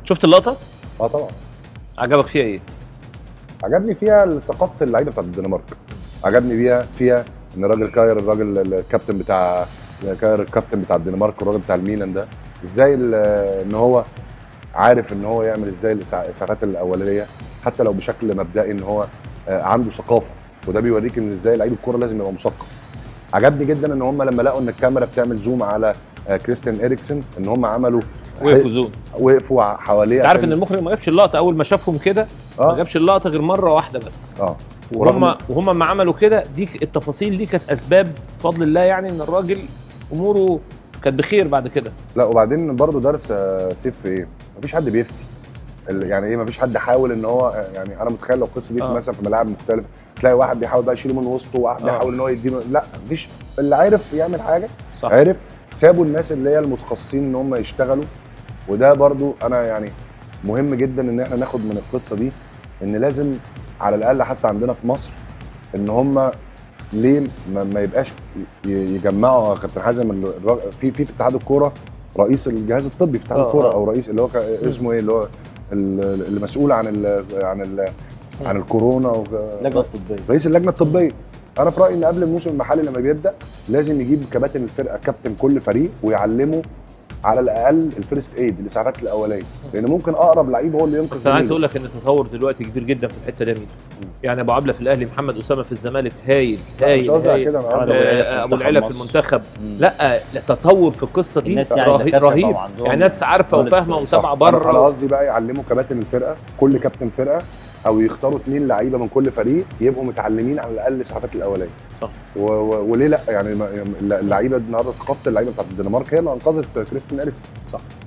شفت اللقطه اه طبعا عجبك فيها ايه عجبني فيها ثقافه اللعيبه بتاعت الدنمارك عجبني بيها فيها ان الراجل كاير الراجل الكابتن بتاع كاير الكابتن بتاع الدنمارك والراجل بتاع الميلان ده ازاي ال- ان هو عارف ان هو يعمل ازاي الإسع- الاسعافات الاوليه حتى لو بشكل مبدئي ان هو آه، عنده ثقافه وده بيوريك ان ازاي لعيب الكوره لازم يبقى مثقف عجبني جدا ان هم لما لقوا ان الكاميرا بتعمل زوم على آه، كريستيان اريكسن ان هم عملوا وقفوا زون وقفوا حواليه انت عارف عشان- ان المخرج ما جابش اللقطه اول ما شافهم كده ما اه جابش اللقطه غير مره واحده بس اه وهم ورغم- وهم ما عملوا كده دي ك- التفاصيل دي كانت اسباب بفضل الله يعني ان الراجل اموره كانت بخير بعد كده لا وبعدين برضه درس آه، سيف في ايه؟ مفيش حد بيفتي ال- يعني ايه مفيش حد حاول ان هو آه، يعني انا متخيل لو القصه دي آه. في مثلا في ملاعب مختلفه تلاقي واحد بيحاول بقى يشيله من وسطه وواحد آه. بيحاول ان هو يديله لا مفيش اللي عارف يعمل حاجه صح عارف سابوا الناس اللي هي المتخصصين ان هم يشتغلوا وده برضو انا يعني مهم جدا ان احنا ناخد من القصه دي ان لازم على الاقل حتى عندنا في مصر ان هم ليه ما, ما يبقاش ي- يجمعوا يا كابتن حازم الر- في في في اتحاد الكوره رئيس الجهاز الطبي في اتحاد آه، الكوره آه. او رئيس اللي هو كا- اسمه ايه اللي هو ال- اللي مسؤول عن ال عن ال عن الكورونا و- اللجنه الطبيه رئيس اللجنه الطبيه انا في رايي ان قبل الموسم المحلي لما بيبدا لازم يجيب كباتن الفرقه كابتن كل فريق ويعلمه على الاقل الفيرست ايد الاسعافات الاوليه لان ممكن اقرب لعيب هو اللي ينقذ بس انا عايز زميله. اقول لك ان التطور دلوقتي كبير جدا في الحته دي يا ميدو. يعني ابو عبله في الاهلي محمد اسامه في الزمالك هايل لا، هايل مش قصدي على هايل. كده انا قصدي أبو العلا في آه، ابو منتخب العلا في مصر. المنتخب مم. لا لا تطور في القصه دي الناس يعني رهيب, دكاترة رهيب. بقى وعندهم يعني ناس عارفه knowledge وفاهمه كويس. ومتابعه صح. انا أنا بره قصدي بقى يعلموا كباتن الفرقه كل كابتن فرقه او يختاروا اثنين لعيبه من كل فريق يبقوا متعلمين على الاقل الاسعافات الاوليه صح و... و... وليه لا يعني ما- اللعيبه النهارده ثقافه اللعيبه بتاعت الدنمارك هي اللي انقذت كريستيان اريكسن صح